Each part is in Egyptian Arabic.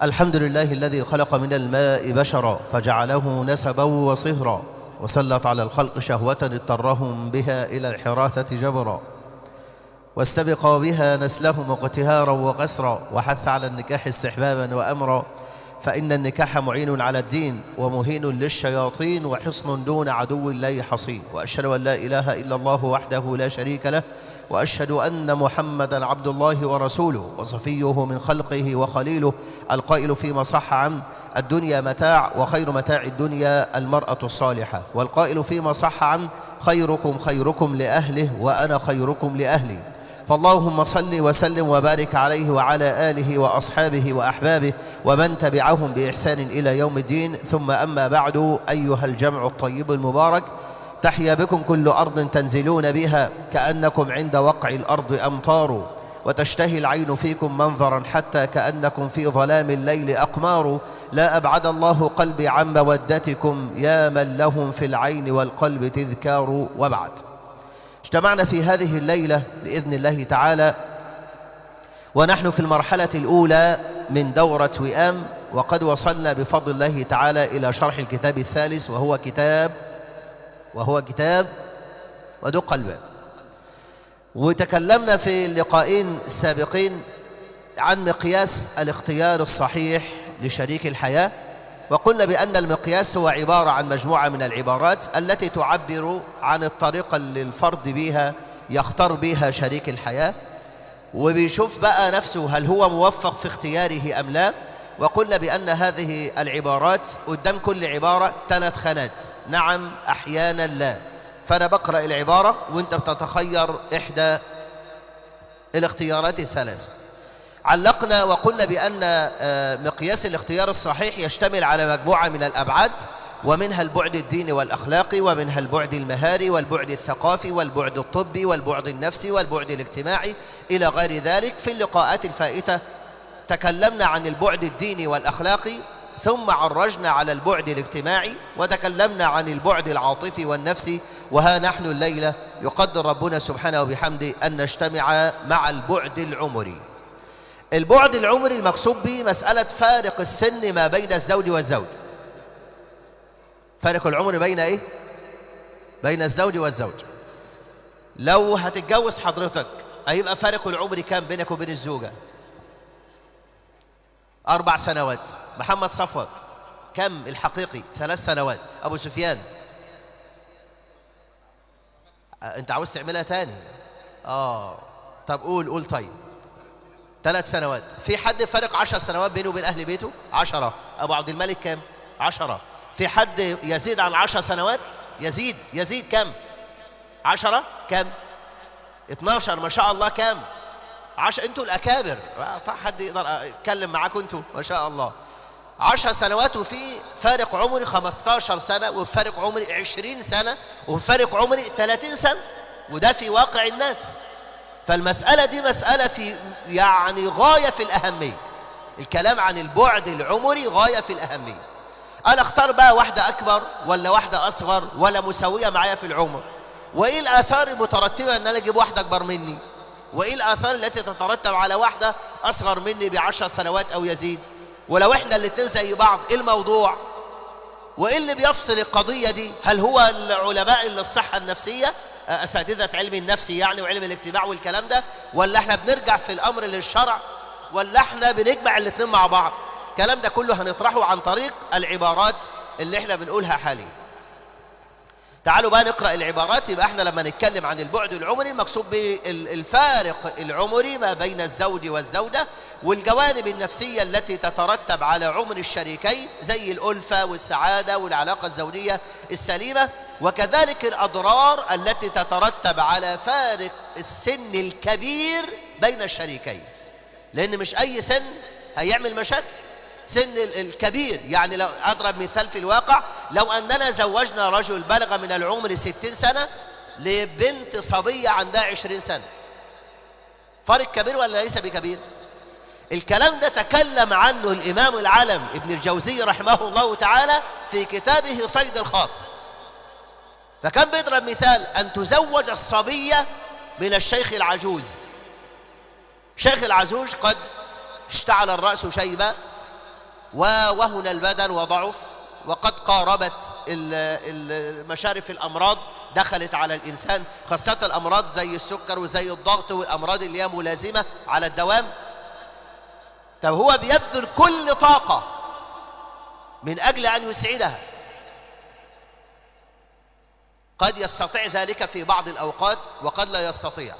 الحمد لله الذي خلق من الماء بشرا فجعله نسبا وصهرا وسلط على الخلق شهوة اضطرهم بها إلى الحراثة جبرا واستبقى بها نسلهم اقتهارا وقسرا وحث على النكاح استحبابا وأمرا فإن النكاح معين على الدين ومهين للشياطين وحصن دون عدو الله حصين وأشهد أن لا إله إلا الله وحده لا شريك له وأشهد أن محمدا عبد الله ورسوله وصفيه من خلقه وخليله القائل فيما صح عنه الدنيا متاع وخير متاع الدنيا المرأة الصالحة والقائل فيما صح عنه خيركم خيركم لأهله وأنا خيركم لأهلي فاللهم صل وسلم وبارك عليه وعلى آله وأصحابه وأحبابه ومن تبعهم بإحسان إلى يوم الدين ثم أما بعد أيها الجمع الطيب المبارك تحيا بكم كل أرض تنزلون بها كأنكم عند وقع الأرض أمطار وتشتهي العين فيكم منظرا حتى كأنكم في ظلام الليل أقمار لا أبعد الله قلبي عن مودتكم يا من لهم في العين والقلب تذكار وبعد اجتمعنا في هذه الليلة بإذن الله تعالى ونحن في المرحلة الأولى من دورة وئام وقد وصلنا بفضل الله تعالى إلى شرح الكتاب الثالث وهو كتاب وهو كتاب ودق الباب وتكلمنا في اللقاءين السابقين عن مقياس الاختيار الصحيح لشريك الحياة وقلنا بأن المقياس هو عبارة عن مجموعة من العبارات التي تعبر عن الطريقة اللي الفرد بها يختار بها شريك الحياة وبيشوف بقى نفسه هل هو موفق في اختياره أم لا وقلنا بأن هذه العبارات قدام كل عبارة ثلاث خانات نعم أحيانا لا فأنا بقرأ العبارة وانت بتتخير إحدى الاختيارات الثلاث علقنا وقلنا بأن مقياس الاختيار الصحيح يشتمل على مجموعة من الأبعاد ومنها البعد الديني والأخلاقي ومنها البعد المهاري والبعد الثقافي والبعد الطبي والبعد النفسي والبعد الاجتماعي إلى غير ذلك في اللقاءات الفائتة تكلمنا عن البعد الديني والأخلاقي ثم عرجنا على البعد الاجتماعي وتكلمنا عن البعد العاطفي والنفسي وها نحن الليلة يقدر ربنا سبحانه وبحمده أن نجتمع مع البعد العمري البعد العمري المقصود به مسألة فارق السن ما بين الزوج والزوج فارق العمر بين ايه بين الزوج والزوج لو هتتجوز حضرتك هيبقى فارق العمر كام بينك وبين الزوجة أربع سنوات محمد صفوت كم الحقيقي ثلاث سنوات أبو سفيان أنت عاوز تعملها تاني آه طب قول قول طيب ثلاث سنوات في حد فارق عشر سنوات بينه وبين أهل بيته عشرة أبو عبد الملك كم عشرة في حد يزيد عن عشر سنوات يزيد يزيد كم عشرة كم اتناشر ما شاء الله كم عش... انتوا الأكابر طيب حد يقدر يتكلم معاكم انتوا ما شاء الله عشر سنوات وفي فارق عمري 15 سنة وفارق عمري 20 سنة وفارق عمري 30 سنة وده في واقع الناس فالمسألة دي مسألة في يعني غاية في الأهمية الكلام عن البعد العمري غاية في الأهمية أنا اختار بقى واحدة أكبر ولا واحدة أصغر ولا مساوية معايا في العمر وإيه الآثار المترتبة أن أنا أجيب واحدة أكبر مني وإيه الآثار التي تترتب على واحدة أصغر مني بعشر سنوات أو يزيد ولو إحنا الاتنين زي بعض إيه الموضوع وإيه اللي بيفصل القضية دي هل هو العلماء اللي الصحة النفسية أساتذة علم النفس يعني وعلم الاجتماع والكلام ده ولا احنا بنرجع في الأمر للشرع ولا احنا بنجمع الاثنين مع بعض الكلام ده كله هنطرحه عن طريق العبارات اللي احنا بنقولها حاليا تعالوا بقى نقرأ العبارات يبقى احنا لما نتكلم عن البعد العمري المقصود بالفارق العمري ما بين الزوج والزوجة والجوانب النفسية التي تترتب على عمر الشريكين زي الألفة والسعادة والعلاقة الزوجية السليمة وكذلك الأضرار التي تترتب على فارق السن الكبير بين الشريكين لأن مش أي سن هيعمل مشاكل سن الكبير يعني لو أضرب مثال في الواقع لو أننا زوجنا رجل بلغ من العمر ستين سنة لبنت صبية عندها عشرين سنة فرق كبير ولا ليس بكبير الكلام ده تكلم عنه الإمام العلم ابن الجوزي رحمه الله تعالى في كتابه صيد الخاطر فكان بيضرب مثال أن تزوج الصبية من الشيخ العجوز شيخ العجوز قد اشتعل الرأس شيبة ووهن البدن وضعف وقد قاربت المشارف الأمراض دخلت على الإنسان خاصة الأمراض زي السكر وزي الضغط والأمراض اللي هي ملازمة على الدوام طب هو بيبذل كل طاقة من أجل أن يسعدها قد يستطيع ذلك في بعض الأوقات وقد لا يستطيع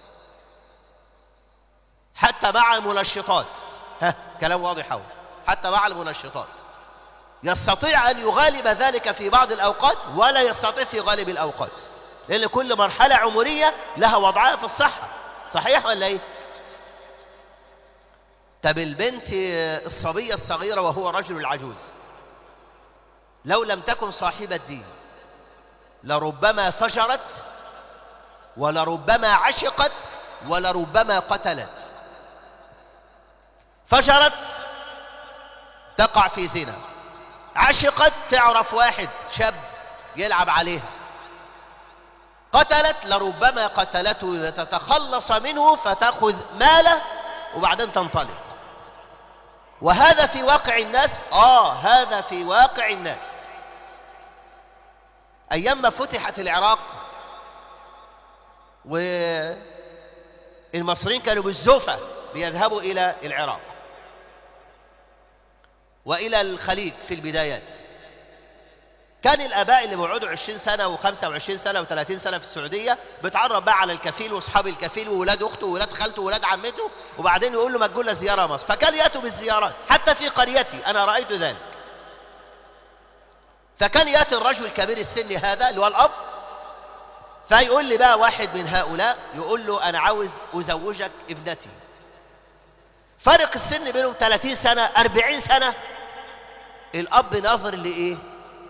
حتى مع المنشطات ها كلام واضح أوي حتى مع المنشطات يستطيع أن يغالب ذلك في بعض الأوقات ولا يستطيع في غالب الأوقات لأن كل مرحلة عمرية لها وضعها في الصحة صحيح ولا إيه؟ طب البنت الصبية الصغيرة وهو رجل العجوز لو لم تكن صاحبة دين لربما فجرت ولربما عشقت ولربما قتلت فجرت تقع في زنا عشقت تعرف واحد شاب يلعب عليها قتلت لربما قتلته لتتخلص منه فتأخذ ماله وبعدين تنطلق وهذا في واقع الناس آه هذا في واقع الناس أيام ما فتحت العراق والمصريين كانوا بالزوفة بيذهبوا إلى العراق وإلى الخليج في البدايات كان الآباء اللي بيقعدوا 20 سنة و25 سنة و30 سنة في السعودية بيتعرف بقى على الكفيل وأصحاب الكفيل وولاد أخته وولاد خالته وولاد عمته وبعدين يقول له ما تقول له زيارة مصر فكان يأتوا بالزيارات حتى في قريتي أنا رأيت ذلك فكان يأتي الرجل الكبير السن هذا اللي هو الأب فيقول لي بقى واحد من هؤلاء يقول له أنا عاوز أزوجك ابنتي فرق السن بينهم 30 سنة 40 سنة الأب ناظر لإيه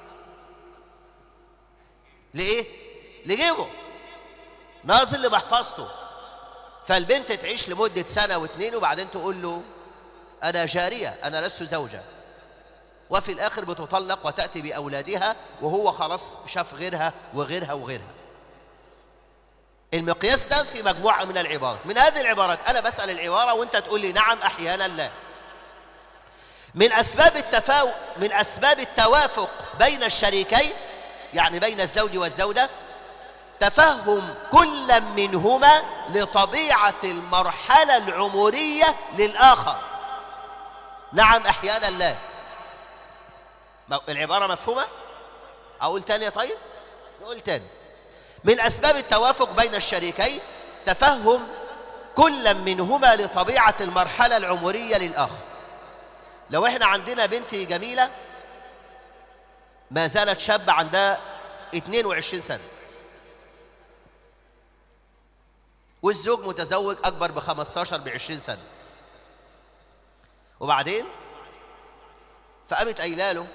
لإيه لجيبه ناظر لمحفظته فالبنت تعيش لمدة سنة واثنين وبعدين تقول له أنا جارية أنا لست زوجة وفي الآخر بتطلق وتأتي بأولادها وهو خلاص شاف غيرها وغيرها وغيرها المقياس ده في مجموعة من العبارات من هذه العبارات أنا بسأل العبارة وأنت تقول لي نعم أحيانا لا من أسباب التفاو من أسباب التوافق بين الشريكين يعني بين الزوج والزوجة تفهم كل منهما لطبيعة المرحلة العمرية للآخر نعم أحيانا لا العبارة مفهومة أقول تاني طيب نقول تاني من أسباب التوافق بين الشريكين تفهم كل منهما لطبيعة المرحلة العمرية للآخر لو احنا عندنا بنت جميلة ما زالت شابة عندها 22 سنة والزوج متزوج أكبر ب 15 ب 20 سنة وبعدين فقامت قايله له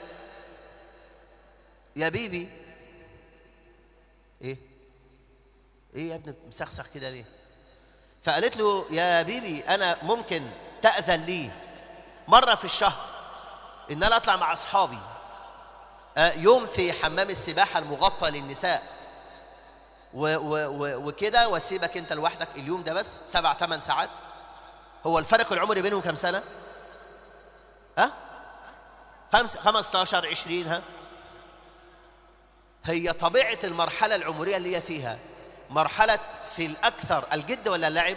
يا بيبي ايه ايه يا ابني مسخسخ كده ليه فقالت له يا بيبي انا ممكن تأذن لي مرة في الشهر ان انا اطلع مع اصحابي يوم في حمام السباحة المغطى للنساء و و و وكده واسيبك انت لوحدك اليوم ده بس سبع ثمان ساعات هو الفرق العمري بينهم كم سنة ها خمس خمستاشر عشرين ها هي طبيعة المرحلة العمرية اللي هي فيها مرحلة في الأكثر الجد ولا اللعب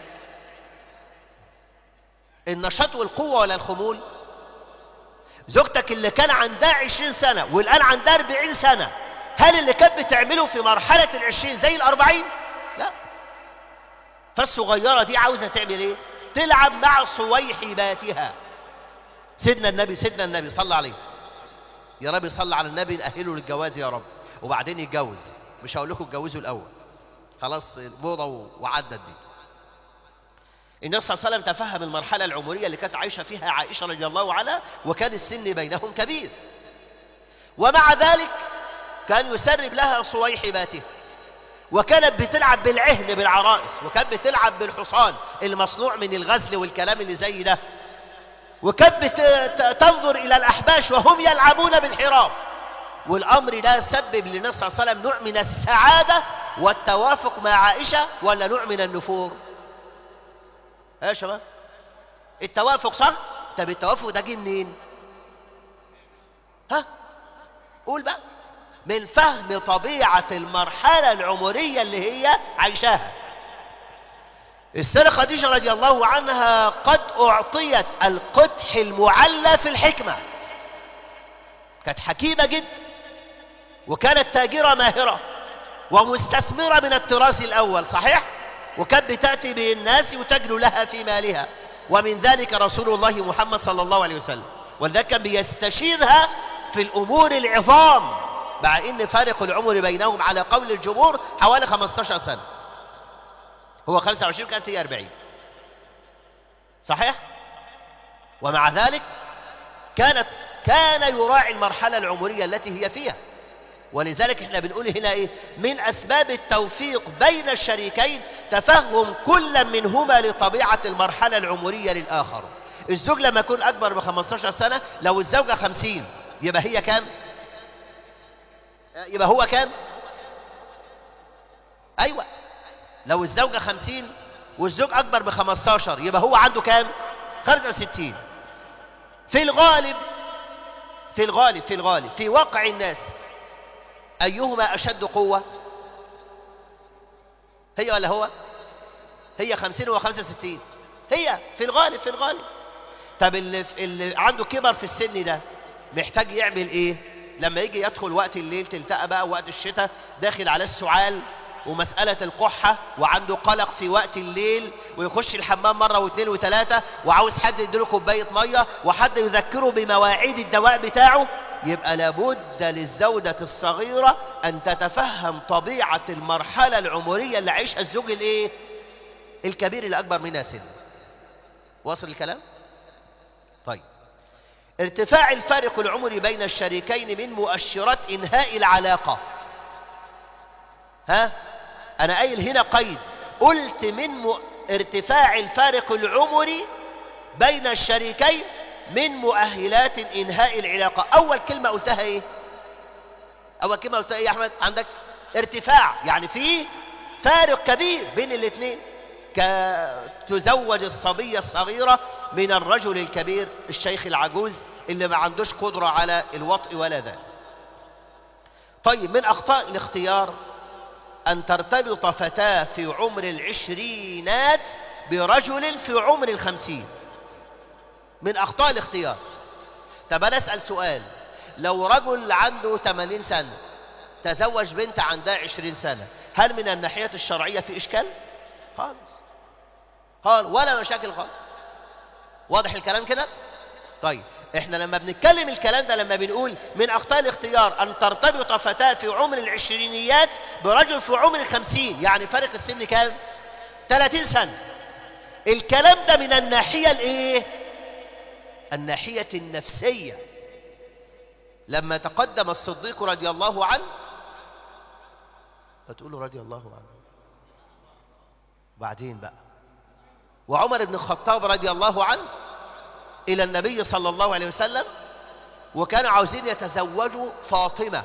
النشاط والقوة ولا الخمول زوجتك اللي كان عندها عشرين سنة والآن عندها أربعين سنة هل اللي كانت بتعمله في مرحلة العشرين زي الأربعين لا فالصغيرة دي عاوزة تعمل ايه تلعب مع صويحباتها سيدنا النبي سيدنا النبي صلى عليه يا رب صلى على النبي نأهله للجواز يا رب وبعدين يتجوز مش هقول لكم اتجوزوا الأول خلاص موضة وعدت دي النبي صلى الله عليه وسلم تفهم المرحلة العمرية اللي كانت عايشة فيها عائشة رضي الله عنها وكان السن بينهم كبير ومع ذلك كان يسرب لها صويحباته وكانت بتلعب بالعهن بالعرائس وكانت بتلعب بالحصان المصنوع من الغزل والكلام اللي زي ده وكانت تنظر إلى الأحباش وهم يلعبون بالحراب والأمر ده سبب للنبي صلى الله عليه وسلم نوع من السعادة والتوافق مع عائشة ولا نوع من النفور ايه يا شباب التوافق صح طب التوافق ده جه منين ها قول بقى من فهم طبيعة المرحلة العمرية اللي هي عايشاها السيدة خديجة رضي الله عنها قد أعطيت القدح المعلى في الحكمة كانت حكيمة جدا وكانت تاجرة ماهرة ومستثمرة من الطراز الأول صحيح؟ وكانت بتأتي به الناس وتجلو لها في مالها ومن ذلك رسول الله محمد صلى الله عليه وسلم ولذلك كان بيستشيرها في الأمور العظام مع ان فارق العمر بينهم على قول الجمهور حوالي 15 سنة هو 25 كانت هي 40 صحيح ومع ذلك كانت كان يراعي المرحلة العمرية التي هي فيها ولذلك احنا بنقول هنا ايه من اسباب التوفيق بين الشريكين تفهم كل منهما لطبيعة المرحلة العمرية للآخر الزوج لما يكون اكبر من 15 سنة لو الزوجة 50 يبقى هي كام يبقى هو كام ايوه لو الزوجة 50 والزوج اكبر ب 15 يبقى هو عنده كام 65 في الغالب في الغالب في الغالب في واقع الناس أيهما أشد قوة هي ولا هو هي خمسين وخمسة وستين هي في الغالب في الغالب طب اللي, اللي عنده كبر في السن ده محتاج يعمل ايه لما يجي يدخل وقت الليل تلتقى بقى وقت الشتاء داخل على السعال ومسألة القحة وعنده قلق في وقت الليل ويخش الحمام مرة واثنين وثلاثة وعاوز حد يديله كوباية مية وحد يذكره بمواعيد الدواء بتاعه يبقى لابد للزوجة الصغيرة أن تتفهم طبيعة المرحلة العمرية اللي عيشها الزوج الايه الكبير اللي أكبر منها سن واصل الكلام طيب ارتفاع الفارق العمري بين الشريكين من مؤشرات إنهاء العلاقة ها أنا قايل هنا قيد قلت من م... ارتفاع الفارق العمري بين الشريكين من مؤهلات انهاء العلاقة اول كلمة قلتها ايه اول كلمة قلتها ايه يا احمد عندك ارتفاع يعني في فارق كبير بين الاثنين تزوج الصبية الصغيرة من الرجل الكبير الشيخ العجوز اللي ما عندوش قدرة على الوطء ولا ذا طيب من اخطاء الاختيار ان ترتبط فتاة في عمر العشرينات برجل في عمر الخمسين من أخطاء الاختيار طب أنا أسأل سؤال لو رجل عنده 80 سنة تزوج بنت عندها 20 سنة هل من الناحية الشرعية في إشكال؟ خالص خالص ولا مشاكل خالص واضح الكلام كده؟ طيب احنا لما بنتكلم الكلام ده لما بنقول من أخطاء الاختيار أن ترتبط فتاة في عمر العشرينيات برجل في عمر الخمسين يعني فرق السن كام؟ 30 سنة الكلام ده من الناحية الايه؟ الناحية النفسية لما تقدم الصديق رضي الله عنه فتقولوا رضي الله عنه بعدين بقى وعمر بن الخطاب رضي الله عنه إلى النبي صلى الله عليه وسلم وكانوا عاوزين يتزوجوا فاطمة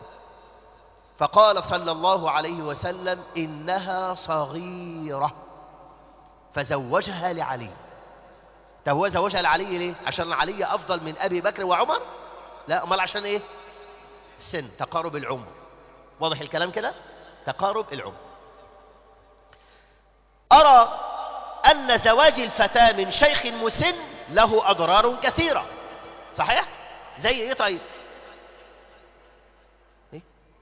فقال صلى الله عليه وسلم إنها صغيرة فزوجها لعلي طب هو زوجها لعلي ليه عشان علي افضل من ابي بكر وعمر لا امال عشان ايه السن تقارب العمر واضح الكلام كده تقارب العمر ارى ان زواج الفتاه من شيخ مسن له اضرار كثيره صحيح زي ايه طيب ايه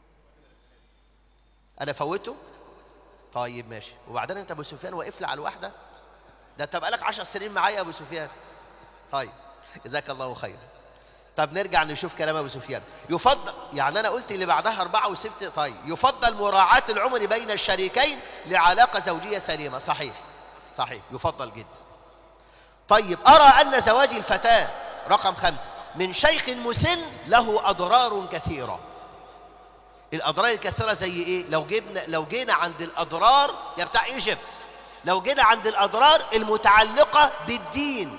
انا فوته طيب ماشي وبعدين انت ابو سفيان واقف لي على الواحده ده انت بقالك عشر سنين معايا يا ابو سفيان طيب جزاك الله خيرا طب نرجع نشوف كلام ابو سفيان يفضل يعني انا قلت اللي بعدها اربعه وسبت طيب يفضل مراعاه العمر بين الشريكين لعلاقه زوجيه سليمه صحيح صحيح يفضل جدا طيب ارى ان زواج الفتاه رقم خمسه من شيخ مسن له اضرار كثيره الاضرار الكثيره زي ايه لو جبنا لو جينا عند الاضرار يا بتاع ايجيبت لو جينا عند الأضرار المتعلقة بالدين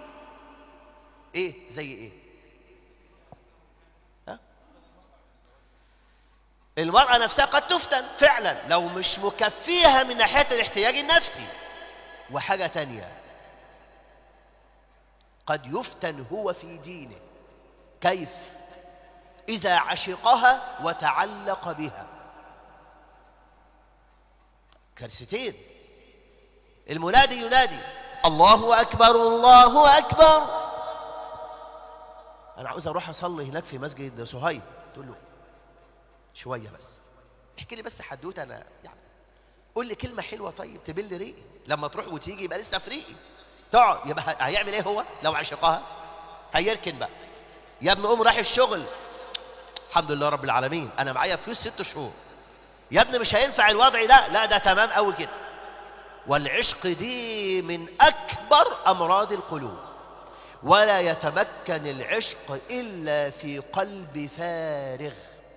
إيه زي إيه ها؟ المرأة نفسها قد تفتن فعلا لو مش مكفيها من ناحية الاحتياج النفسي وحاجة تانية قد يفتن هو في دينه كيف إذا عشقها وتعلق بها كارثتين المنادي ينادي الله أكبر الله أكبر أنا عاوز أروح أصلي هناك في مسجد صهيب تقول له شوية بس احكي لي بس حدوته أنا يعني قول لي كلمة حلوة طيب تبل ريقي لما تروح وتيجي يبقى لسه في ريقي تقعد يبقى هيعمل ايه هو لو عشقها هيركن بقى يا ابن ام راح الشغل الحمد لله رب العالمين انا معايا فلوس ست شهور يا ابني مش هينفع الوضع ده لا ده تمام قوي كده والعشق دي من اكبر امراض القلوب ولا يتمكن العشق الا في قلب فارغ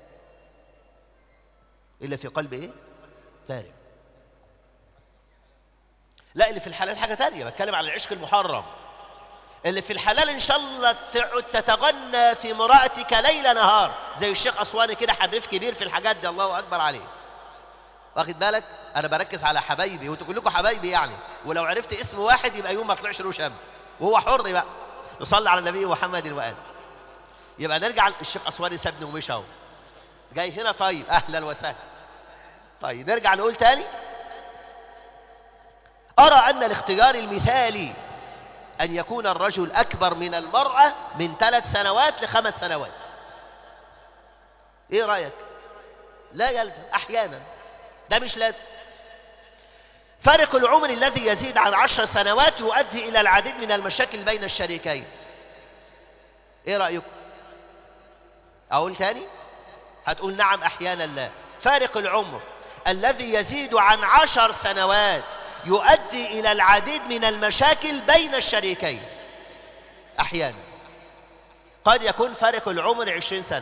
الا في قلب ايه فارغ لا اللي في الحلال حاجه تانية بتكلم على العشق المحرم اللي في الحلال ان شاء الله تقعد تتغنى في امرأتك ليل نهار زي الشيخ اسواني كده حريف كبير في الحاجات دي الله اكبر عليه واخد بالك انا بركز على حبايبي وانتوا كلكم حبايبي يعني ولو عرفت اسم واحد يبقى يوم ما طلعش له شمس وهو حر بقى نصلي على النبي محمد وآله يبقى نرجع الشيخ اسواني سابني ومشى اهو جاي هنا طيب اهلا وسهلا طيب نرجع نقول تاني أرى أن الاختيار المثالي أن يكون الرجل أكبر من المرأة من ثلاث سنوات لخمس سنوات إيه رأيك؟ لا يلزم أحيانا ده مش لازم فارق العمر الذي يزيد عن عشر سنوات يؤدي إلى العديد من المشاكل بين الشريكين إيه رأيكم؟ أقول تاني؟ هتقول نعم أحيانا لا فارق العمر الذي يزيد عن عشر سنوات يؤدي إلى العديد من المشاكل بين الشريكين أحيانا قد يكون فارق العمر عشرين سنة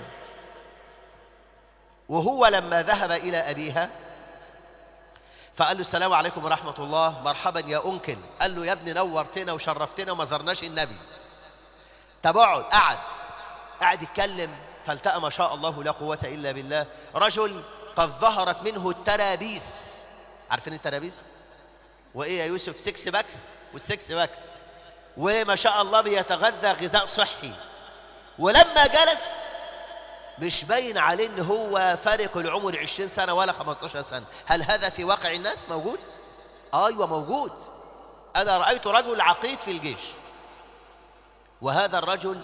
وهو لما ذهب إلى أبيها فقال له السلام عليكم ورحمة الله مرحبا يا أنكل قال له يا ابني نورتنا وشرفتنا وما زرناش النبي طب اقعد قعد قعد يتكلم فالتقى ما شاء الله لا قوة إلا بالله رجل قد ظهرت منه الترابيس عارفين الترابيس وايه يا يوسف سكس باكس والسكس باكس وما شاء الله بيتغذى غذاء صحي ولما جلس مش باين عليه ان هو فارق العمر 20 سنه ولا 15 سنه هل هذا في واقع الناس موجود ايوه موجود انا رايت رجل عقيد في الجيش وهذا الرجل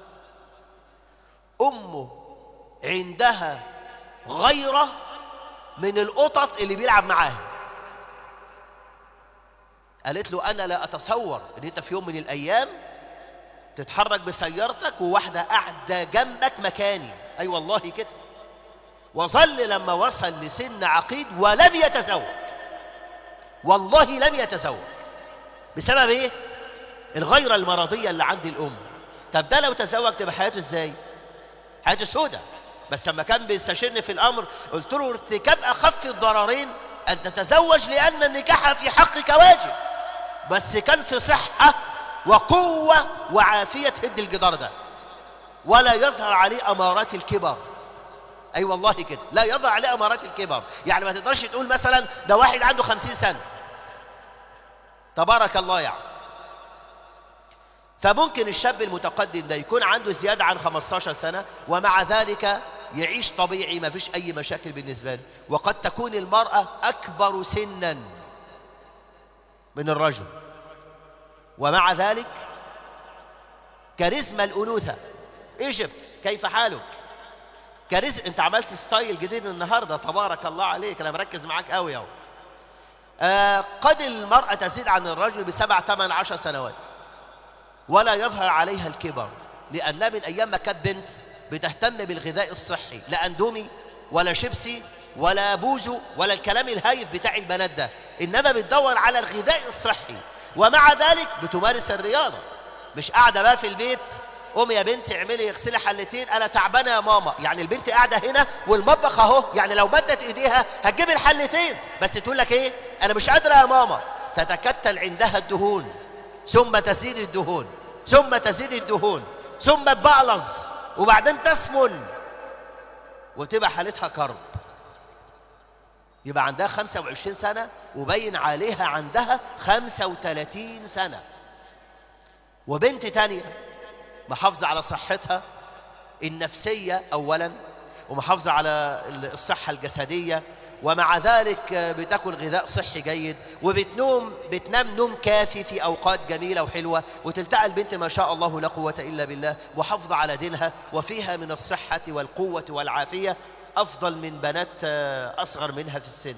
امه عندها غيره من القطط اللي بيلعب معاها قالت له أنا لا أتصور أن أنت في يوم من الأيام تتحرك بسيارتك وواحدة قاعدة جنبك مكاني أي أيوة والله كده وظل لما وصل لسن عقيد ولم يتزوج والله لم يتزوج بسبب ايه الغيرة المرضية اللي عند الأم طب ده لو تزوج تبقى حياته ازاي حياته سودة بس لما كان بيستشيرني في الأمر قلت له ارتكاب أخف الضررين أن تتزوج لأن النكاح في حقك واجب بس كان في صحة وقوة وعافية تهد الجدار ده ولا يظهر عليه أمارات الكبر أي أيوة والله كده لا يظهر عليه أمارات الكبر يعني ما تقدرش تقول مثلا ده واحد عنده خمسين سنة تبارك الله يعني فممكن الشاب المتقدم ده يكون عنده زيادة عن 15 سنة ومع ذلك يعيش طبيعي ما فيش أي مشاكل بالنسبة له وقد تكون المرأة أكبر سنا من الرجل ومع ذلك كاريزما الأنوثة ايجيبت كيف حالك كاريز انت عملت ستايل جديد النهارده تبارك الله عليك انا مركز معاك قوي اهو آه قد المرأة تزيد عن الرجل بسبع ثمان عشر سنوات ولا يظهر عليها الكبر لأنها من أيام ما كانت بنت بتهتم بالغذاء الصحي لا أندومي ولا شيبسي ولا بوزو ولا الكلام الهايف بتاع البنات ده إنما بتدور على الغذاء الصحي ومع ذلك بتمارس الرياضة مش قاعدة بقى في البيت قومي يا بنتي اعملي اغسلي حلتين انا تعبانه يا ماما يعني البنت قاعده هنا والمطبخ اهو يعني لو مدت ايديها هتجيب الحلتين بس تقول لك ايه انا مش قادره يا ماما تتكتل عندها الدهون ثم تزيد الدهون ثم تزيد الدهون ثم تبعلظ وبعدين تسمن وتبقى حالتها كرب يبقى عندها 25 سنة وبين عليها عندها 35 سنة وبنت تانية محافظة على صحتها النفسية أولا ومحافظة على الصحة الجسدية ومع ذلك بتاكل غذاء صحي جيد وبتنوم بتنام نوم كافي في أوقات جميلة وحلوة وتلتقى البنت ما شاء الله لا قوة إلا بالله محافظة على دينها وفيها من الصحة والقوة والعافية أفضل من بنات أصغر منها في السن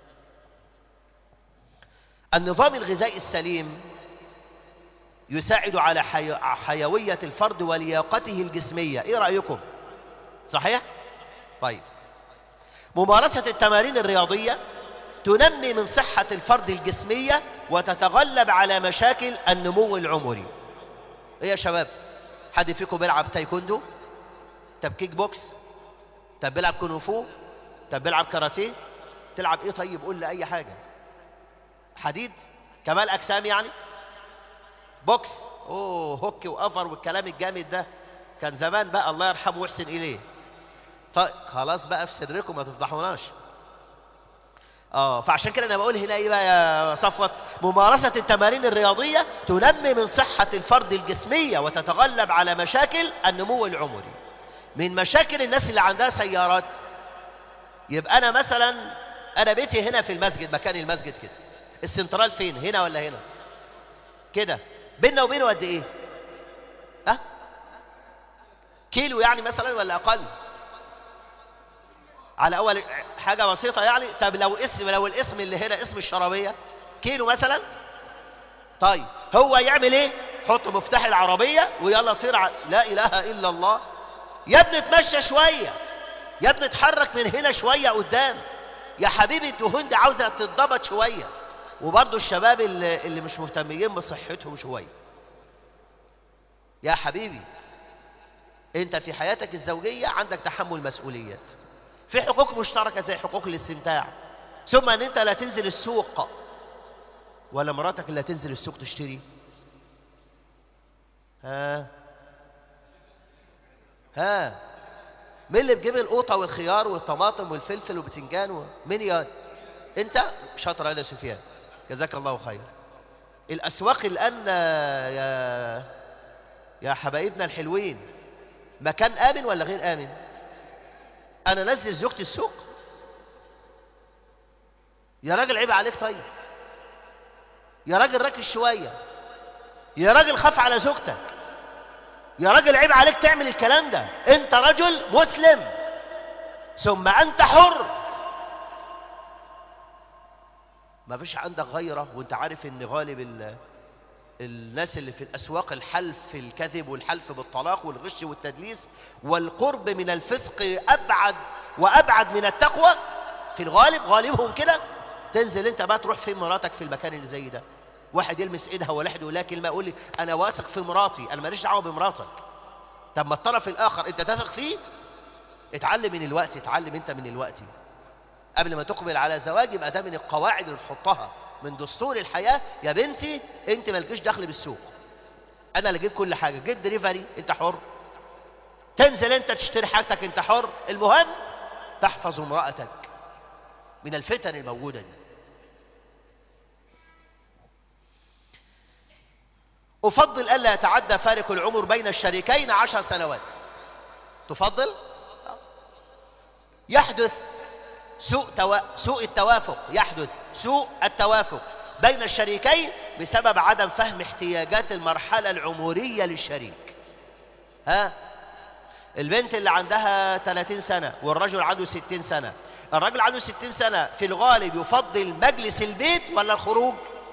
النظام الغذائي السليم يساعد على حي... حيوية الفرد ولياقته الجسمية ايه رأيكم صحيح طيب ممارسة التمارين الرياضية تنمي من صحة الفرد الجسمية وتتغلب على مشاكل النمو العمري ايه يا شباب حد فيكم بيلعب تايكوندو طب كيك بوكس طب بيلعب كونغ طب بيلعب كاراتيه تلعب ايه طيب قول لي اي حاجة حديد كمال اجسام يعني بوكس اوه هوك وقفر والكلام الجامد ده كان زمان بقى الله يرحمه ويحسن اليه طيب خلاص بقى في سركم ما تفضحوناش اه فعشان كده انا بقول هنا ايه بقى يا صفوت ممارسة التمارين الرياضية تنمي من صحة الفرد الجسمية وتتغلب على مشاكل النمو العمري من مشاكل الناس اللي عندها سيارات يبقى انا مثلا انا بيتي هنا في المسجد مكان المسجد كده السنترال فين هنا ولا هنا كده بيننا وبينه قد ايه ها كيلو يعني مثلا ولا اقل على اول حاجه بسيطه يعني طب لو اسم لو الاسم اللي هنا اسم الشرابيه كيلو مثلا طيب هو يعمل ايه حط مفتاح العربيه ويلا طير ع... لا اله الا الله يا ابني اتمشى شويه يا ابني اتحرك من هنا شويه قدام يا حبيبي الدهون دي عاوزه تتضبط شويه وبرضه الشباب اللي, اللي مش مهتمين بصحتهم شويه يا حبيبي انت في حياتك الزوجيه عندك تحمل مسؤوليات في حقوق مشتركة زي حقوق الاستمتاع ثم ان انت لا تنزل السوق ولا مراتك اللي تنزل السوق تشتري ها ها مين اللي بيجيب القوطه والخيار والطماطم والفلفل والبتنجان و... مين يا انت شاطر يا سفيان جزاك الله خير الاسواق الان يا يا حبايبنا الحلوين مكان امن ولا غير امن انا نزل زوجتي السوق يا راجل عيب عليك طيب يا راجل ركز شويه يا راجل خاف على زوجتك يا راجل عيب عليك تعمل الكلام ده انت رجل مسلم ثم انت حر ما فيش عندك غيره وانت عارف ان غالب ال... الناس اللي في الأسواق الحلف الكذب والحلف بالطلاق والغش والتدليس والقرب من الفسق أبعد وأبعد من التقوى في الغالب غالبهم كده تنزل انت بقى تروح فين مراتك في المكان اللي زي ده واحد يلمس ايدها ولا واحد يقول لها كلمه يقول لي انا واثق في مراتي انا ماليش دعوه بمراتك طب ما الطرف الاخر انت تثق فيه اتعلم من الوقت اتعلم انت من الوقت قبل ما تقبل على زواج يبقى ده من القواعد اللي تحطها من دستور الحياة يا بنتي انت مالكيش دخل بالسوق انا اللي اجيب كل حاجة جيب دليفري انت حر تنزل انت تشتري حاجتك انت حر المهم تحفظ امرأتك من الفتن الموجودة دي أفضل ألا يتعدى فارق العمر بين الشريكين عشر سنوات تفضل يحدث سوء, توا... سوء التوافق يحدث سوء التوافق بين الشريكين بسبب عدم فهم احتياجات المرحلة العمرية للشريك ها البنت اللي عندها 30 سنة والرجل عنده 60 سنة الرجل عنده 60 سنة في الغالب يفضل مجلس البيت ولا الخروج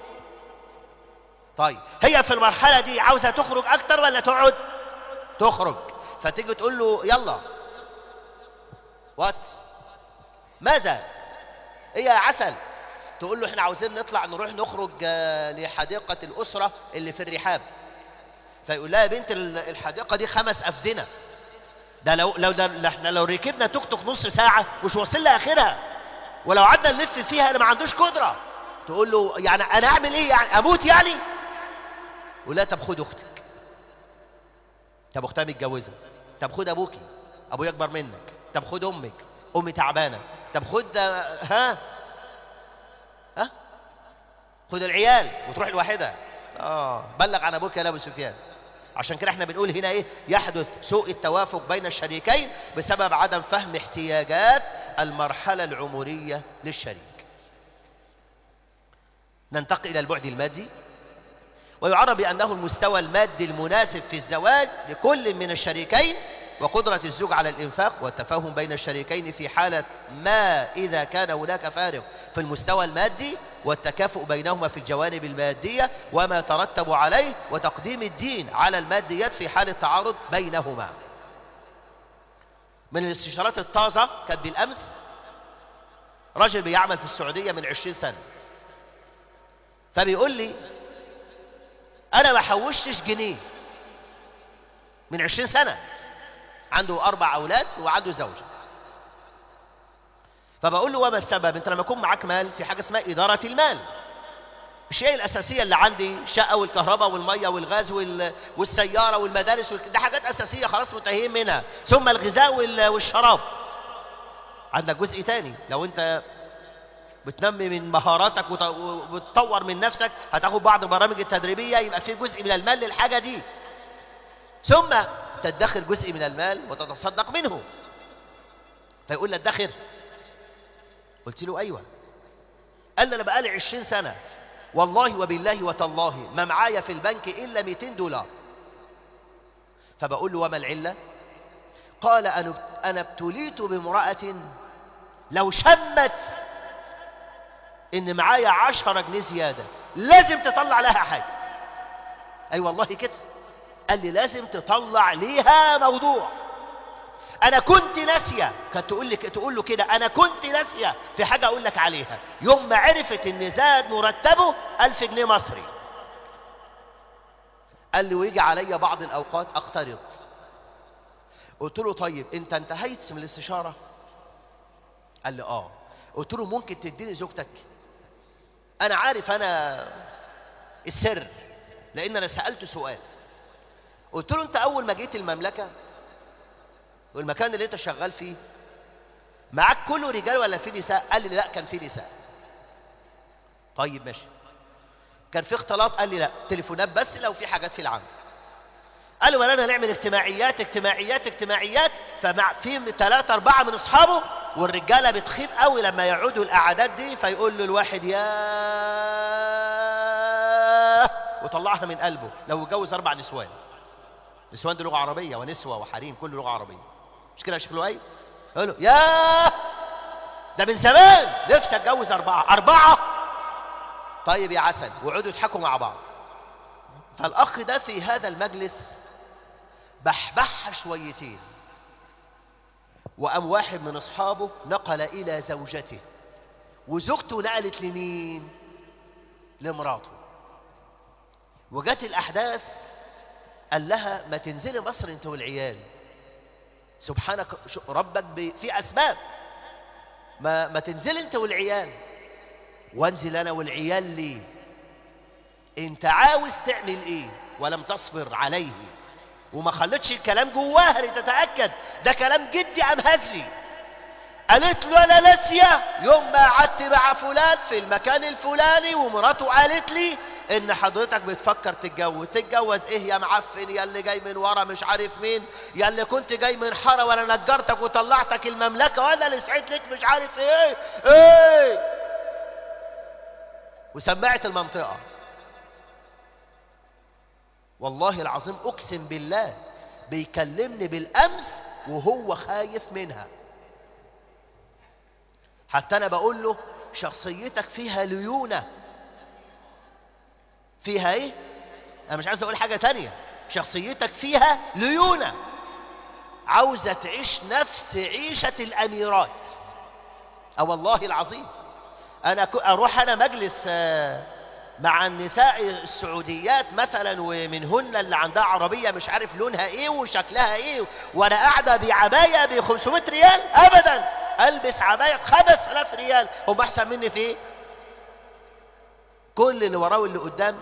طيب هي في المرحلة دي عاوزة تخرج أكتر ولا تقعد تخرج فتيجي تقول له يلا وات ماذا ايه يا عسل تقول له احنا عاوزين نطلع نروح نخرج لحديقة الأسرة اللي في الرحاب فيقول لها يا بنت الحديقة دي خمس أفدنة ده لو لو ده احنا لو ركبنا توك توك نص ساعة مش واصل لآخرها ولو قعدنا نلف فيها انا ما عندوش قدرة تقول له يعني انا اعمل ايه يعني اموت يعني ولا طب خد اختك طب اختها متجوزة طب خد ابوكي ابويا اكبر منك طب خد امك امي تعبانة طب خد ها ها خد العيال وتروح لوحدها اه بلغ عن ابوك يا ابو سفيان عشان كده احنا بنقول هنا ايه يحدث سوء التوافق بين الشريكين بسبب عدم فهم احتياجات المرحلة العمرية للشريك ننتقل إلى البعد المادي ويعرف بأنه المستوى المادي المناسب في الزواج لكل من الشريكين وقدرة الزوج على الإنفاق والتفاهم بين الشريكين في حالة ما إذا كان هناك فارق في المستوى المادي والتكافؤ بينهما في الجوانب المادية وما ترتب عليه وتقديم الدين على الماديات في حال التعارض بينهما من الاستشارات الطازة كانت بالأمس رجل بيعمل في السعودية من عشرين سنة فبيقول لي أنا ما حوشتش جنيه من عشرين سنة عنده أربع أولاد وعنده زوجة فبقول له وما السبب أنت لما يكون معاك مال في حاجة اسمها إدارة المال الشيء الأساسية اللي عندي شقة والكهرباء والمية والغاز وال... والسيارة والمدارس وال... ده حاجات أساسية خلاص منتهيين منها ثم الغذاء وال... والشراب عندك جزء تاني لو أنت بتنمي من مهاراتك وت... وتطور من نفسك هتاخد بعض البرامج التدريبية يبقى في جزء من المال للحاجة دي ثم تدخر جزء من المال وتتصدق منه فيقول لي ادخر قلت له ايوه قال لي انا بقالي 20 سنه والله وبالله وتالله ما معايا في البنك الا 200 دولار فبقول له وما العله قال انا انا ابتليت بامراه لو شمت ان معايا 10 جنيه زياده لازم تطلع لها حاجه اي أيوة والله كده قال لي لازم تطلع ليها موضوع انا كنت ناسيه كانت تقول لك تقول له كده انا كنت ناسيه في حاجه اقول لك عليها يوم ما عرفت ان زاد مرتبه ألف جنيه مصري قال لي ويجي عليا بعض الاوقات اقترض قلت له طيب انت انتهيت من الاستشاره قال لي اه قلت له ممكن تديني زوجتك انا عارف انا السر لان انا سالته سؤال قلت له انت اول ما جيت المملكه والمكان اللي انت شغال فيه معاك كله رجال ولا في نساء قال لي لا كان في نساء طيب ماشي كان في اختلاط قال لي لا تليفونات بس لو في حاجات في العمل قالوا ولا نعمل اجتماعيات اجتماعيات اجتماعيات فمع في ثلاثة أربعة من أصحابه والرجالة بتخيب قوي لما يعودوا القعدات دي فيقول له الواحد يا وطلعها من قلبه لو اتجوز أربع نسوان نسوان دي لغة عربية ونسوة وحريم كل لغة عربية مش كده يا شيخ لؤي؟ يقول له يا ده من زمان نفسي اتجوز أربعة أربعة طيب يا عسل وقعدوا يضحكوا مع بعض فالأخ ده في هذا المجلس بحبحها شويتين وقام واحد من أصحابه نقل إلى زوجته وزوجته نقلت لمين؟ لمراته وجت الأحداث قال لها ما تنزلي مصر انت والعيال سبحانك ربك في أسباب ما, ما تنزل انت والعيال وانزل أنا والعيال ليه انت عاوز تعمل ايه ولم تصبر عليه وما خلتش الكلام جواها لتتأكد ده كلام جدي أم هزلي قالت له أنا ناسية يوم ما قعدت مع فلان في المكان الفلاني ومراته قالت لي إن حضرتك بتفكر تتجوز تتجوز إيه يا معفن يا اللي جاي من ورا مش عارف مين يا اللي كنت جاي من حارة وأنا نجرتك وطلعتك المملكة وأنا اللي سعيت لك مش عارف إيه إيه وسمعت المنطقة والله العظيم أقسم بالله بيكلمني بالأمس وهو خايف منها حتى أنا بقول له شخصيتك فيها ليونة فيها إيه؟ أنا مش عايز أقول حاجة تانية شخصيتك فيها ليونة عاوزة تعيش نفس عيشة الأميرات أو والله العظيم أنا أروح أنا مجلس مع النساء السعوديات مثلا ومنهن اللي عندها عربية مش عارف لونها ايه وشكلها ايه وانا قاعدة بعباية ب 500 ريال ابدا البس عباية 5000 ريال هم احسن مني في ايه كل اللي وراه واللي قدام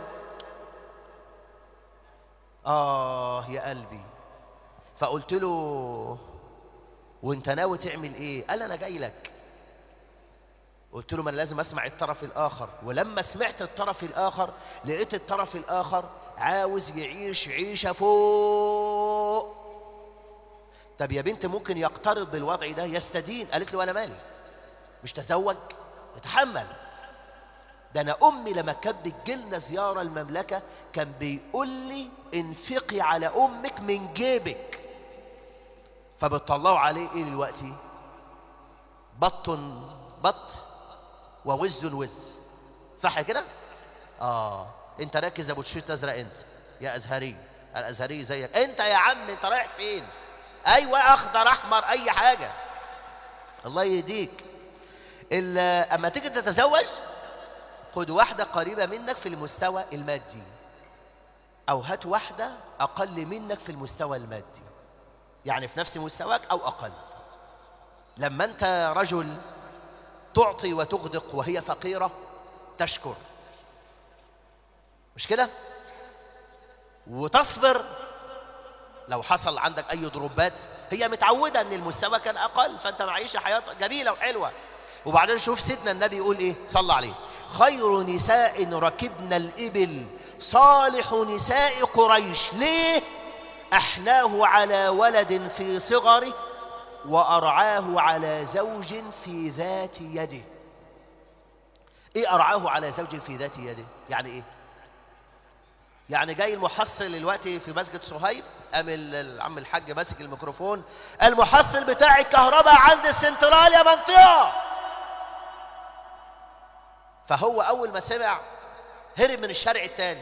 اه يا قلبي فقلت له وانت ناوي تعمل ايه قال انا جاي لك قلت له ما انا لازم اسمع الطرف الاخر ولما سمعت الطرف الاخر لقيت الطرف الاخر عاوز يعيش عيشة فوق طب يا بنت ممكن يقترض بالوضع ده يستدين قالت له أنا مالي مش تزوج يتحمل ده أنا أمي لما كانت بتجيلنا زيارة المملكة كان بيقول لي انفقي على أمك من جيبك فبتطلعوا عليه إيه دلوقتي بط بط ووز وز صح كده اه انت ركز ابو تشيرت ازرق انت يا ازهري الازهري زيك انت يا عم انت رايح فين ايوه اخضر احمر اي حاجه الله يهديك الا اما تيجي تتزوج خد واحده قريبه منك في المستوى المادي او هات واحده اقل منك في المستوى المادي يعني في نفس مستواك او اقل لما انت رجل تعطي وتغدق وهي فقيره تشكر مش كده وتصبر لو حصل عندك اي ضربات هي متعوده ان المستوى كان اقل فانت معيشه حياه جميله وحلوه وبعدين شوف سيدنا النبي يقول ايه صلى عليه خير نساء ركبن الابل صالح نساء قريش ليه احناه على ولد في صغره وارعاه على زوج في ذات يده ايه ارعاه على زوج في ذات يده يعني ايه يعني جاي المحصل دلوقتي في مسجد صهيب قام العم الحاج ماسك الميكروفون المحصل بتاع الكهرباء عند السنترال يا منطقه فهو اول ما سمع هرب من الشارع التاني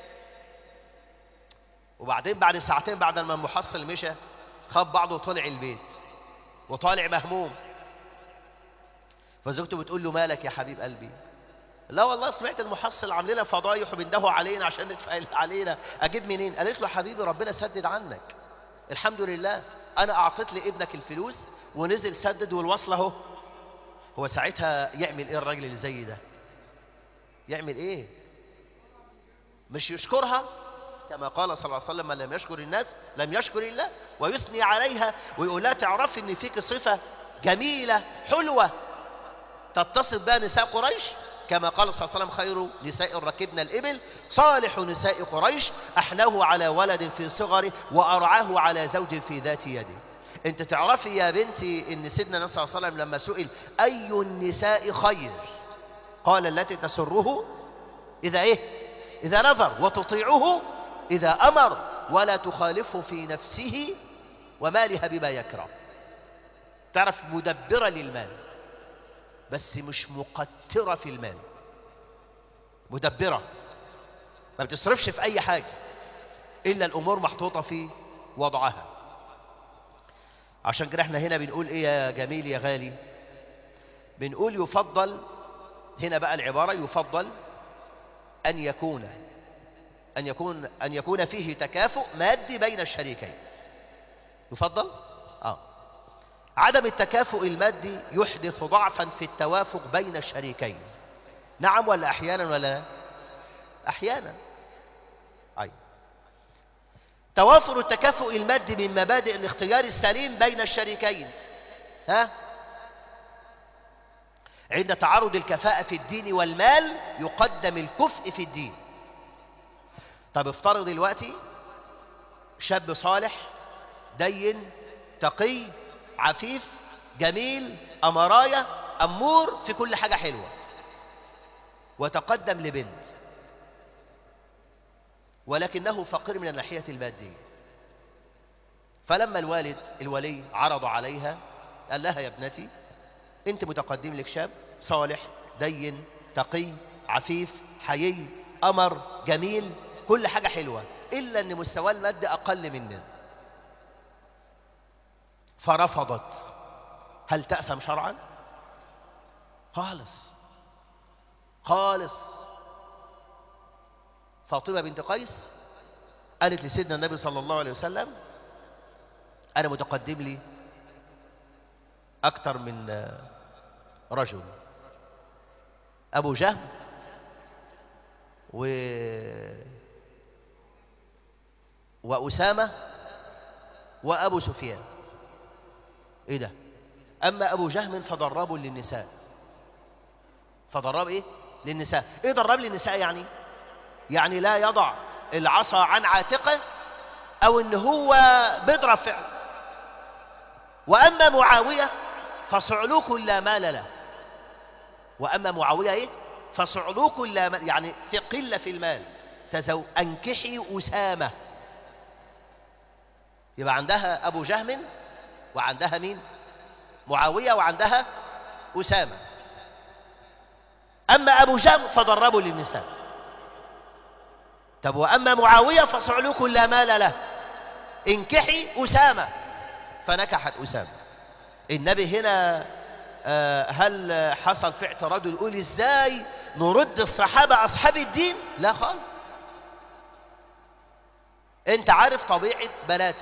وبعدين بعد ساعتين بعد ما المحصل مشى خد بعضه وطلع البيت وطالع مهموم فزوجته بتقول له مالك يا حبيب قلبي لا والله سمعت المحصل عامل لنا فضايح وبيندهوا علينا عشان ندفع علينا اجيب منين قالت له حبيبي ربنا سدد عنك الحمد لله انا اعطيت لابنك الفلوس ونزل سدد والوصل اهو هو ساعتها يعمل ايه الراجل اللي زي ده يعمل ايه مش يشكرها كما قال صلى الله عليه وسلم من لم يشكر الناس لم يشكر الله ويثني عليها ويقول لها تعرفي ان فيك صفه جميله حلوه تتصف بها نساء قريش كما قال صلى الله عليه وسلم خير نساء ركبنا الإبل صالح نساء قريش أحناه على ولد في صغره وأرعاه على زوج في ذات يده انت تعرفي يا بنتي ان سيدنا النبي صلى الله عليه وسلم لما سئل أي النساء خير قال التي تسره إذا إيه إذا نظر وتطيعه إذا أمر ولا تخالفه في نفسه ومالها بما يكره تعرف مدبرة للمال بس مش مقترة في المال مدبرة ما بتصرفش في أي حاجة إلا الأمور محطوطة في وضعها عشان كده احنا هنا بنقول إيه يا جميل يا غالي بنقول يفضل هنا بقى العبارة يفضل أن يكون أن يكون أن يكون فيه تكافؤ مادي بين الشريكين يفضل آه عدم التكافؤ المادي يحدث ضعفا في التوافق بين الشريكين نعم ولا احيانا ولا لا احيانا اي توافر التكافؤ المادي من مبادئ الاختيار السليم بين الشريكين ها عند تعارض الكفاءة في الدين والمال يقدم الكفء في الدين طب افترض دلوقتي شاب صالح دين تقي عفيف جميل أمراية أمور في كل حاجة حلوة وتقدم لبنت ولكنه فقير من الناحية المادية فلما الوالد الولي عرض عليها قال لها يا ابنتي انت متقدم لك شاب صالح دين تقي عفيف حيي أمر جميل كل حاجة حلوة إلا أن مستواه المادي أقل مننا فرفضت هل تأثم شرعا خالص خالص فاطمة بنت قيس قالت لسيدنا النبي صلى الله عليه وسلم أنا متقدم لي أكثر من رجل أبو جهم و وأسامة وأبو سفيان ايه ده اما ابو جهم فضراب للنساء فضراب ايه للنساء ايه ضراب للنساء يعني يعني لا يضع العصا عن عاتقه او ان هو بيضرب فعل واما معاويه فصعلوك لا مال له واما معاويه ايه فصعلوك لا مال يعني في قله في المال تزو انكحي اسامه يبقى عندها ابو جهم وعندها مين معاويه وعندها اسامه اما ابو جهم فضربوا للنساء طب واما معاويه فصعلوك لا مال له انكحي اسامه فنكحت اسامه النبي هنا آه، هل حصل في اعتراض يقول ازاي نرد الصحابه اصحاب الدين لا خالص انت عارف طبيعه بناتك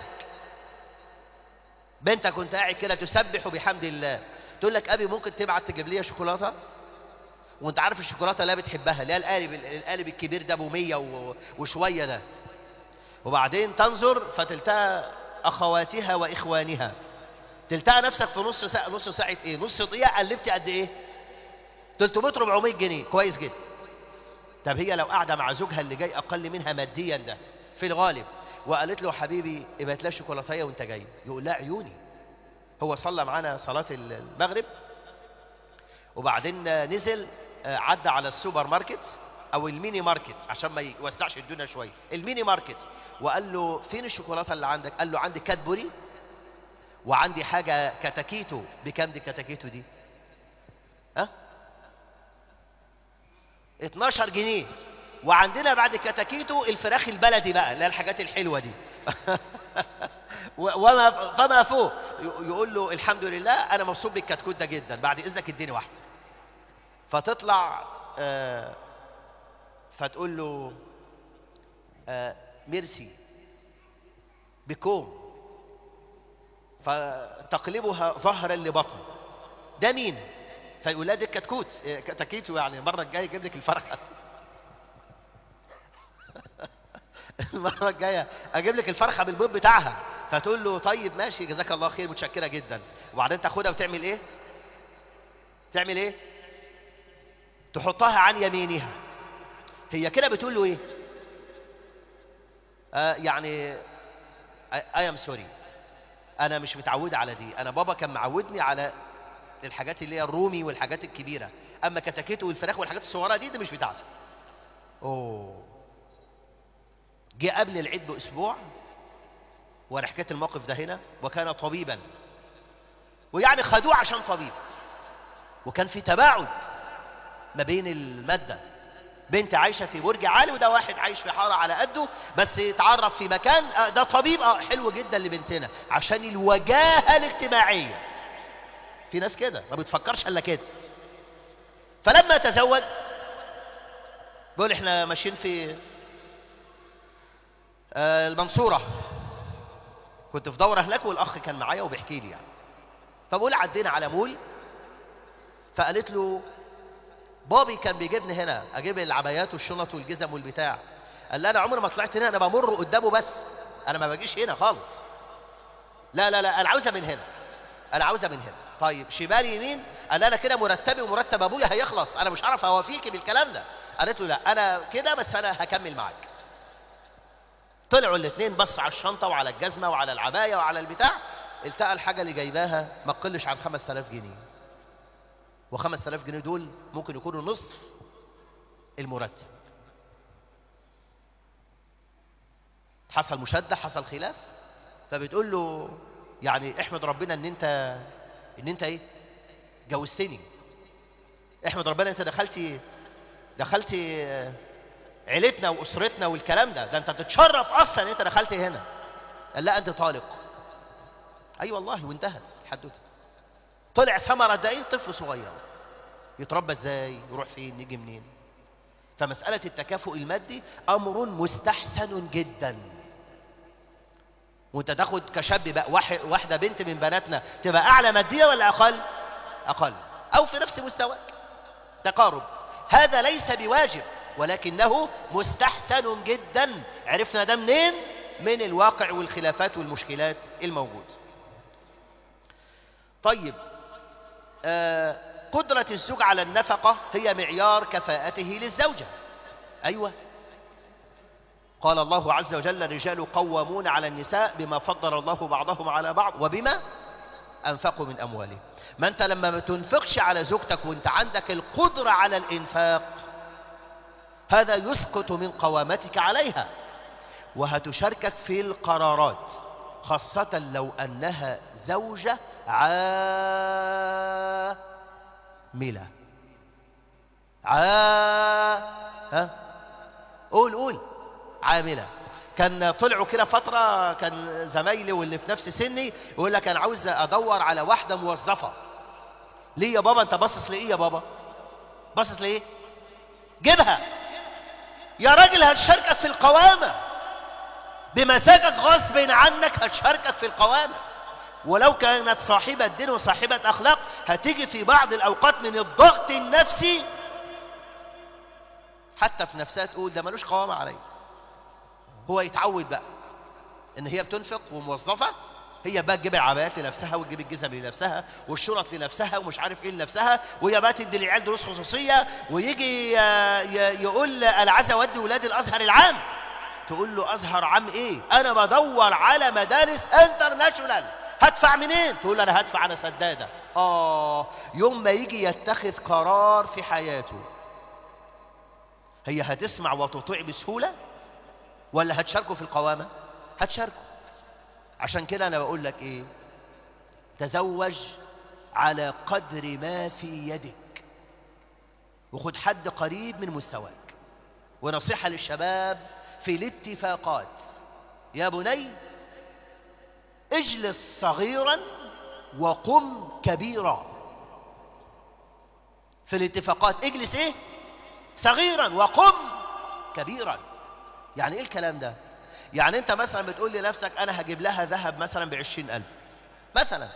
بنتك كنت قاعد كده تسبح بحمد الله تقول لك ابي ممكن تبعت تجيب لي شوكولاته وانت عارف الشوكولاته اللي هي بتحبها اللي هي القالب القالب الكبير ده ابو 100 و- وشويه ده وبعدين تنظر فتلتقى اخواتها واخوانها تلتقى نفسك في نص ساعه نص ساعه ايه نص دقيقه قلبت قد ايه 300 400 جنيه كويس جدا طب هي لو قاعده مع زوجها اللي جاي اقل منها ماديا ده في الغالب وقالت له حبيبي ابعت لها شوكولاتيه وانت جاي يقول لا عيوني هو صلى معانا صلاه المغرب وبعدين نزل آه، عدى على السوبر ماركت او الميني ماركت عشان ما يوسعش الدنيا شويه الميني ماركت وقال له فين الشوكولاته اللي عندك قال له عندي كادبوري وعندي حاجه كتاكيتو بكام دي كتاكيتو دي ها 12 جنيه وعندنا بعد كتاكيتو الفراخ البلدي بقى اللي هي الحاجات الحلوه دي و- وما فما فوق ي- يقول له الحمد لله انا مبسوط بالكتكوت ده جدا بعد اذنك اديني واحده فتطلع آه، فتقول له آه، ميرسي بكوم فتقلبها ظهرا لبطن ده مين فيقول لها دي الكتكوت إيه، كتاكيتو يعني المره الجايه يجيب لك الفرخه المره الجايه اجيب لك الفرخه بالبيض بتاعها فتقول له طيب ماشي جزاك الله خير متشكره جدا وبعدين تاخدها وتعمل ايه تعمل ايه تحطها عن يمينها هي كده بتقول له ايه آه يعني اي ام سوري انا مش متعود على دي انا بابا كان معودني على الحاجات اللي هي الرومي والحاجات الكبيره اما كتاكيتو والفراخ والحاجات الصغيره دي دي مش بتاعتي اوه جه قبل العيد باسبوع وانا حكيت الموقف ده هنا وكان طبيبا ويعني خدوه عشان طبيب وكان في تباعد ما بين الماده بنت عايشه في برج عالي وده واحد عايش في حاره على قده بس يتعرف في مكان آه، ده طبيب اه حلو جدا لبنتنا عشان الوجاهه الاجتماعيه في ناس كده ما بتفكرش الا كده فلما تزوج بيقول احنا ماشيين في آه، المنصوره كنت في دوره هناك والاخ كان معايا وبيحكي لي يعني فبقول عدينا على مول فقالت له بابي كان بيجيبني هنا اجيب العبايات والشنط والجزم والبتاع قال لي انا عمري ما طلعت هنا انا بمر قدامه بس انا ما باجيش هنا خالص لا لا لا انا عاوزها من هنا انا عاوزها من هنا طيب شمال يمين قال لي انا كده مرتبي ومرتب ابويا هيخلص انا مش عارف اوافيكي بالكلام ده قالت له لا انا كده بس انا هكمل معاك طلعوا الاثنين بص على الشنطه وعلى الجزمه وعلى العبايه وعلى البتاع التقى الحاجه اللي جايباها ما تقلش عن 5000 جنيه و5000 جنيه دول ممكن يكونوا نصف المرتب حصل مشاده حصل خلاف فبتقول له يعني احمد ربنا ان انت ان انت ايه جوزتني احمد ربنا انت دخلتي دخلتي آه، عيلتنا واسرتنا والكلام ده ده انت تتشرف اصلا ان انت دخلت هنا قال لا انت طالق اي أيوة والله وانتهت الحدوته طلع ثمرة ده ايه طفل صغير يتربى ازاي يروح فين يجي منين فمسألة التكافؤ المادي أمر مستحسن جدا وانت تاخد كشاب بقى واحد واحدة بنت من بناتنا تبقى أعلى مادية ولا أقل أقل أو في نفس مستواك تقارب هذا ليس بواجب ولكنه مستحسن جدا عرفنا ده منين من الواقع والخلافات والمشكلات الموجود طيب آه قدرة الزوج على النفقة هي معيار كفاءته للزوجة أيوة قال الله عز وجل الرجال قوامون على النساء بما فضل الله بعضهم على بعض وبما أنفقوا من أموالهم ما أنت لما ما تنفقش على زوجتك وأنت عندك القدرة على الإنفاق هذا يسقط من قوامتك عليها وهتشاركك في القرارات خاصة لو أنها زوجة عاملة عا ها قول قول عاملة كان طلعوا كده فترة كان زمايلي واللي في نفس سني يقول لك أنا عاوز أدور على واحدة موظفة ليه يا بابا أنت باصص لإيه يا بابا باصص لإيه جيبها يا راجل هتشاركك في القوامة بمزاجك غصب عنك هتشاركك في القوامة ولو كانت صاحبة دين وصاحبة أخلاق هتيجي في بعض الأوقات من الضغط النفسي حتى في نفسها تقول ده ملوش قوامة عليا هو يتعود بقى ان هي بتنفق وموظفة هي بقى تجيب العبايات لنفسها وتجيب الجزم لنفسها والشرط لنفسها ومش عارف ايه لنفسها وهي بقى تدي للعيال دروس خصوصية ويجي يقول انا عايز اودي ولادي الازهر العام تقول له ازهر عام ايه انا بدور على مدارس انترناشونال هدفع منين تقول انا هدفع انا سدادة اه يوم ما يجي يتخذ قرار في حياته هي هتسمع وتطيع بسهولة ولا هتشاركوا في القوامة هتشاركوا عشان كده انا بقول لك ايه تزوج على قدر ما في يدك وخد حد قريب من مستواك ونصيحة للشباب في الاتفاقات يا بني اجلس صغيرا وقم كبيرا في الاتفاقات اجلس ايه صغيرا وقم كبيرا يعني ايه الكلام ده يعني انت مثلا بتقول لنفسك انا هجيب لها ذهب مثلا بعشرين الف مثلا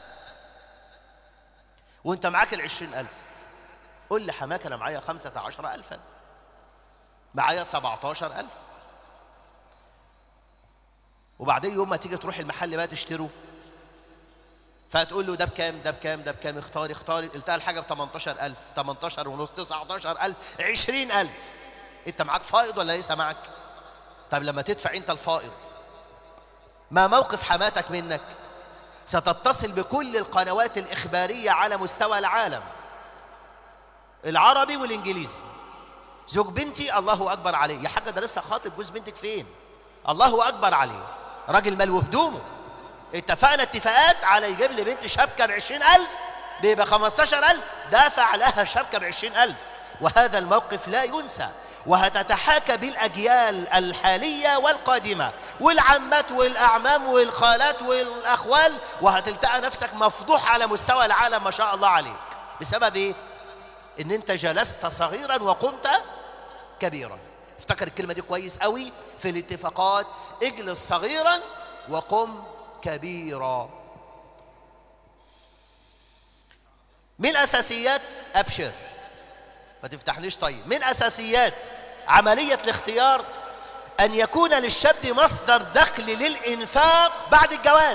وانت معاك العشرين الف قول لحماك انا معايا خمسة عشر الفا معايا سبعتاشر الف وبعدين يوم ما تيجي تروح المحل بقى تشتره فتقول له ده بكام ده بكام ده بكام اختاري اختاري قلتها الحاجة ب 18000 18 ونص 19000 20000 انت معاك فائض ولا لسه معاك طب لما تدفع انت الفائض ما موقف حماتك منك ستتصل بكل القنوات الإخبارية على مستوى العالم العربي والإنجليزي زوج بنتي الله أكبر عليه يا حاجة ده لسه خاطب جوز بنتك فين الله أكبر عليه راجل مال وهدومه اتفقنا اتفاقات على يجيب لي بنت شبكة بعشرين ألف بيبقى خمستاشر ألف دافع لها شبكة بعشرين ألف وهذا الموقف لا ينسى وهتتحاكى بالأجيال الحالية والقادمة والعمات والأعمام والخالات والأخوال وهتلتقى نفسك مفضوح على مستوى العالم ما شاء الله عليك بسبب ايه ان انت جلست صغيرا وقمت كبيرا افتكر الكلمة دي كويس قوي في الاتفاقات اجلس صغيرا وقم كبيرا من أساسيات أبشر ما تفتحليش طيب من أساسيات عملية الاختيار أن يكون للشاب مصدر دخل للإنفاق بعد الجواز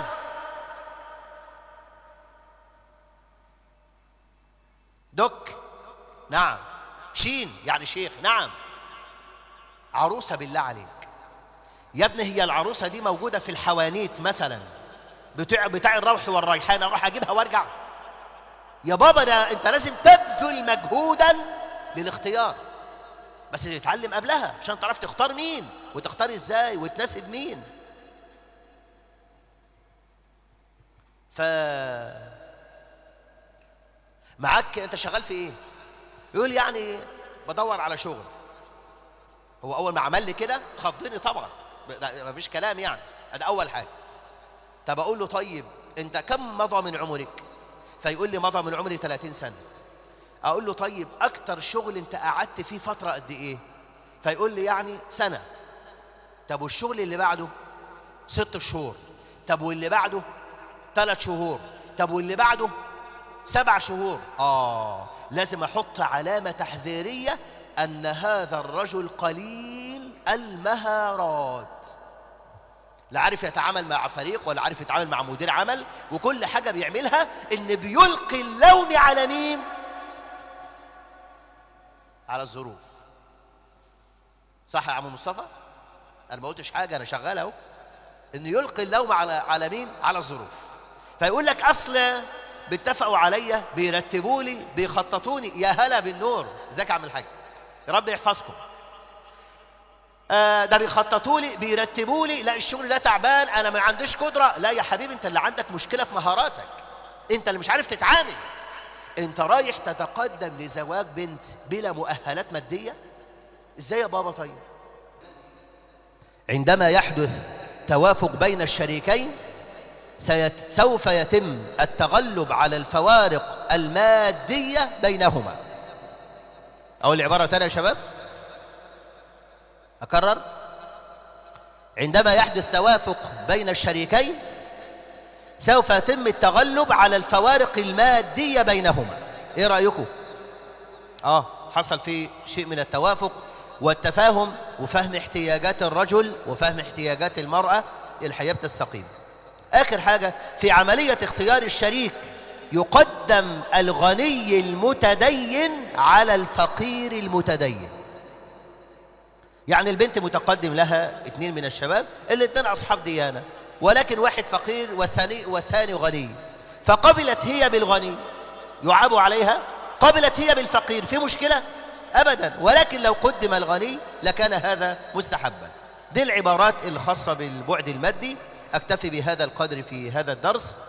دك نعم شين يعني شيخ نعم عروسة بالله عليك يا ابني هي العروسة دي موجودة في الحوانيت مثلا بتاع, بتاع الروح والريحان اروح اجيبها وارجع يا بابا ده انت لازم تبذل مجهودا للاختيار بس تتعلم قبلها عشان تعرف تختار مين وتختار ازاي وتناسب مين ف معاك انت شغال في ايه يقول يعني بدور على شغل هو اول ما عمل لي كده خضني طبعا ما فيش كلام يعني ده اول حاجه طب اقول له طيب انت كم مضى من عمرك فيقول لي مضى من عمري 30 سنه اقول له طيب اكتر شغل انت قعدت فيه فتره قد ايه فيقول لي يعني سنه طب والشغل اللي بعده ست شهور طب واللي بعده ثلاث شهور طب واللي بعده سبع شهور اه لازم احط علامه تحذيريه ان هذا الرجل قليل المهارات لا عارف يتعامل مع فريق ولا عارف يتعامل مع مدير عمل وكل حاجة بيعملها ان بيلقي اللوم على مين على الظروف صح يا عم مصطفى انا ما قلتش حاجه انا شغال اهو انه يلقي اللوم على على مين على الظروف فيقول لك اصل بيتفقوا عليا بيرتبوا لي بيخططوني يا هلا بالنور ازيك يا عم الحاج يا رب يحفظكم آه ده بيخططوا لي بيرتبوا لي لا الشغل ده تعبان انا ما عنديش قدره لا يا حبيبي انت اللي عندك مشكله في مهاراتك انت اللي مش عارف تتعامل انت رايح تتقدم لزواج بنت بلا مؤهلات ماديه ازاي يا بابا طيب عندما يحدث توافق بين الشريكين سيت سوف يتم التغلب على الفوارق المادية بينهما أقول العبارة تانية يا شباب أكرر عندما يحدث توافق بين الشريكين سوف يتم التغلب على الفوارق المادية بينهما ايه رأيكم اه حصل في شيء من التوافق والتفاهم وفهم احتياجات الرجل وفهم احتياجات المرأة الحياة بتستقيم آخر حاجة في عملية اختيار الشريك يقدم الغني المتدين على الفقير المتدين يعني البنت متقدم لها اثنين من الشباب الاثنين أصحاب ديانة ولكن واحد فقير والثاني, والثاني غني فقبلت هي بالغني يعاب عليها قبلت هي بالفقير في مشكلة أبدا ولكن لو قدم الغني لكان هذا مستحبا دي العبارات الخاصة بالبعد المادي أكتفي بهذا القدر في هذا الدرس